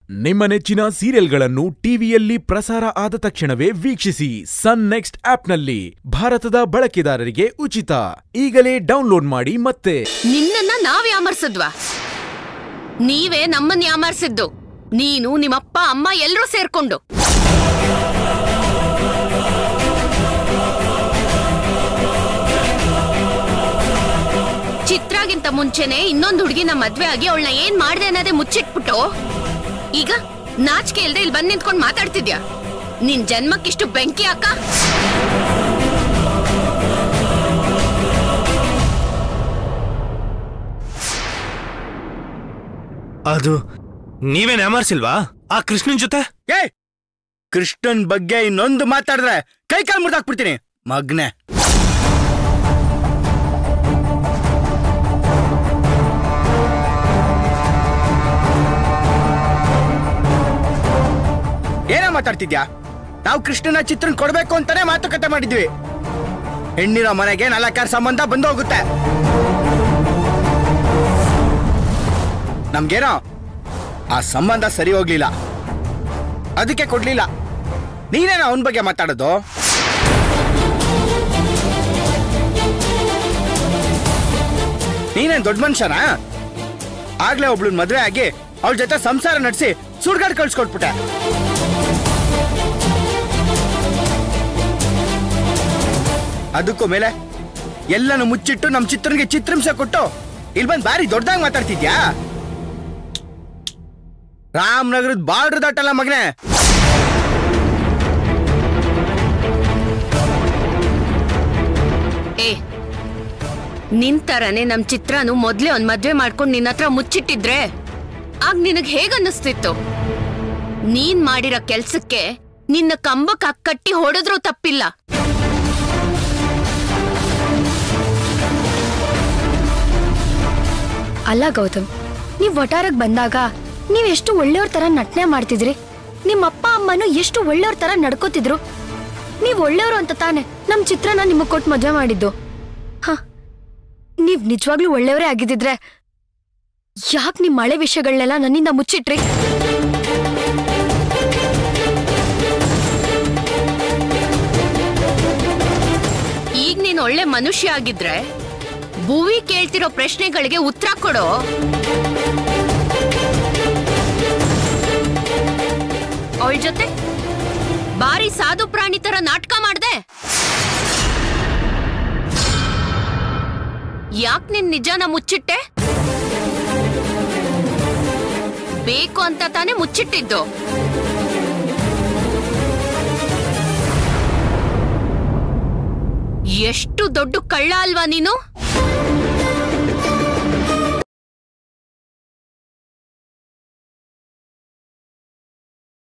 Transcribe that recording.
ನಿಮ್ಮ ನೆಚ್ಚಿನ ಸೀರಿಯಲ್ಗಳನ್ನು ಟಿವಿಯಲ್ಲಿ ಪ್ರಸಾರ ಆದ ತಕ್ಷಣವೇ ವೀಕ್ಷಿಸಿ ಸನ್ ನೆಕ್ಸ್ಟ್ ಆಪ್ನಲ್ಲಿ ಭಾರತದ ಬಳಕೆದಾರರಿಗೆ ಉಚಿತ ಈಗಲೇ ಡೌನ್ಲೋಡ್ ಮಾಡಿ ಮತ್ತೆ ನಿನ್ನನ್ನ ನಾವ್ ಯಾಮರ್ಸಿದ್ವಾ ನೀವೇ ನಮ್ಮನ್ನ ಯಾಮರ್ಸಿದ್ದು ನೀನು ನಿಮ್ಮಪ್ಪ ಅಮ್ಮ ಎಲ್ರೂ ಸೇರ್ಕೊಂಡು ಚಿತ್ರಾಗಿಂತ ಮುಂಚೆನೆ ಇನ್ನೊಂದು ಹುಡುಗಿನ ಮದ್ವೆ ಆಗಿ ಅವಳನ್ನ ಏನ್ ಮಾಡ್ದೆ ಅನ್ನೋದೇ ಮುಚ್ಚಿಟ್ಬಿಟ್ಟು ಈಗ ನಾಚಿಕೆ ಇಲ್ದೆ ಇಲ್ಲಿ ಬಂದ್ ನಿಂತ್ಕೊಂಡ್ ಮಾತಾಡ್ತಿದ್ಯಾ ನಿನ್ ಜನ್ಮಕ್ಕಿಷ್ಟು ಬೆಂಕಿ ಅಕ್ಕ ಅದು ನೀವೇನ್ ಯಾಮಾರ್ಸಿಲ್ವಾ ಆ ಕೃಷ್ಣನ್ ಜೊತೆ ಏ ಕೃಷ್ಣನ್ ಬಗ್ಗೆ ಇನ್ನೊಂದು ಮಾತಾಡಿದ್ರೆ ಕೈ ಕಾಲು ಮುರಿದಾಕ್ಬಿಡ್ತೀನಿ ಮಗ್ನೆ ಏನೋ ಮಾತಾಡ್ತಿದ್ಯಾ ನಾವು ಕೃಷ್ಣನ ಚಿತ್ರನ್ ಕೊಡ್ಬೇಕು ಅಂತಾನೆ ಮಾತುಕತೆ ಮಾಡಿದ್ವಿ ಹೆಣ್ಣಿನ ಮನೆಗೆ ನಾಲ್ಕಾರು ಸಂಬಂಧ ಬಂದು ಹೋಗುತ್ತೆ ನಮ್ಗೇನೋ ಆ ಸಂಬಂಧ ಸರಿ ಹೋಗ್ಲಿಲ್ಲ ಅದಕ್ಕೆ ಕೊಡ್ಲಿಲ್ಲ ನೀನೇನೋ ಅವನ ಬಗ್ಗೆ ಮಾತಾಡೋದು ನೀನೇನ್ ದೊಡ್ಡ ಮನುಷ್ಯನಾ ಆಗ್ಲೇ ಒಬ್ಳು ಮದ್ವೆ ಆಗಿ ಅವಳ ಜೊತೆ ಸಂಸಾರ ನಡೆಸಿ ಸುಡ್ಗಾಡ್ ಕಳ್ಸ್ಕೊಟ್ಬಿಟ್ಟೆ ಅದಕ್ಕೂ ಮೇಲೆ ಎಲ್ಲನೂ ಮುಚ್ಚಿಟ್ಟು ನಮ್ ಚಿತ್ರನ್ಗೆ ಚಿತ್ರಂಶ ಕೊಟ್ಟು ಇಲ್ಲಿ ಬಂದ್ ಬಾರಿ ದೊಡ್ಡದಾಗಿ ಮಾತಾಡ್ತಿದ್ಯಾ ರಾಮನಗರದ ಬಾರ್ಡರ್ ದಾಟಲ್ಲ ಮಗನೇ ಏ ನಿಂತರನೆ ನಮ್ ಚಿತ್ರನು ಮೊದ್ಲೇ ಒಂದ್ ಮದ್ವೆ ಮಾಡ್ಕೊಂಡ್ ನಿನ್ನ ಹತ್ರ ಮುಚ್ಚಿಟ್ಟಿದ್ರೆ ಆಗ ನಿನಗ್ ಹೇಗನ್ನಿಸ್ತಿತ್ತು ನೀನ್ ಮಾಡಿರೋ ಕೆಲ್ಸಕ್ಕೆ ನಿನ್ನ ಕಂಬಕ್ ಕಟ್ಟಿ ಹೊಡೆದ್ರೂ ತಪ್ಪಿಲ್ಲ ಅಲ್ಲ ಗೌತಮ್ ನೀವ್ ವಟಾರಕ್ ಬಂದಾಗ ನೀವ್ ಎಷ್ಟು ಒಳ್ಳೆಯವ್ರ ತರ ನಟನೆ ಮಾಡ್ತಿದ್ರಿ ನಿಮ್ಮ ಅಪ್ಪ ಅಮ್ಮನು ಎಷ್ಟು ಒಳ್ಳೆಯವ್ರ ತರ ನಡ್ಕೋತಿದ್ರು ನೀವ್ ಒಳ್ಳೆಯವರು ಅಂತ ತಾನೆ ನಮ್ ಚಿತ್ರನ ನಿಮಗ್ ಕೊಟ್ಟು ಮದ್ವೆ ಮಾಡಿದ್ದು ಹ ನೀವ್ ನಿಜವಾಗ್ಲೂ ಒಳ್ಳೆಯವರೇ ಆಗಿದ್ದಿದ್ರೆ ಯಾಕ್ ನಿಮ್ ಮಳೆ ವಿಷಯಗಳನ್ನೆಲ್ಲ ನನ್ನಿಂದ ಮುಚ್ಚಿಟ್ರಿ ಈಗ ನೀನ್ ಒಳ್ಳೆ ಮನುಷ್ಯ ಆಗಿದ್ರೆ ಭುವಿ ಕೇಳ್ತಿರೋ ಪ್ರಶ್ನೆಗಳಿಗೆ ಉತ್ತರ ಕೊಡೋ ಅವಳ ಜೊತೆ ಬಾರಿ ಸಾಧು ಪ್ರಾಣಿ ತರ ನಾಟಕ ಮಾಡ್ದೆ ಯಾಕ್ ನಿನ್ ನಿಜಾನ ಮುಚ್ಚಿಟ್ಟೆ ಬೇಕು ಅಂತ ತಾನೇ ಮುಚ್ಚಿಟ್ಟಿದ್ದು ಎಷ್ಟು ದೊಡ್ಡ ಕಳ್ಳ ಅಲ್ವಾ ನೀನು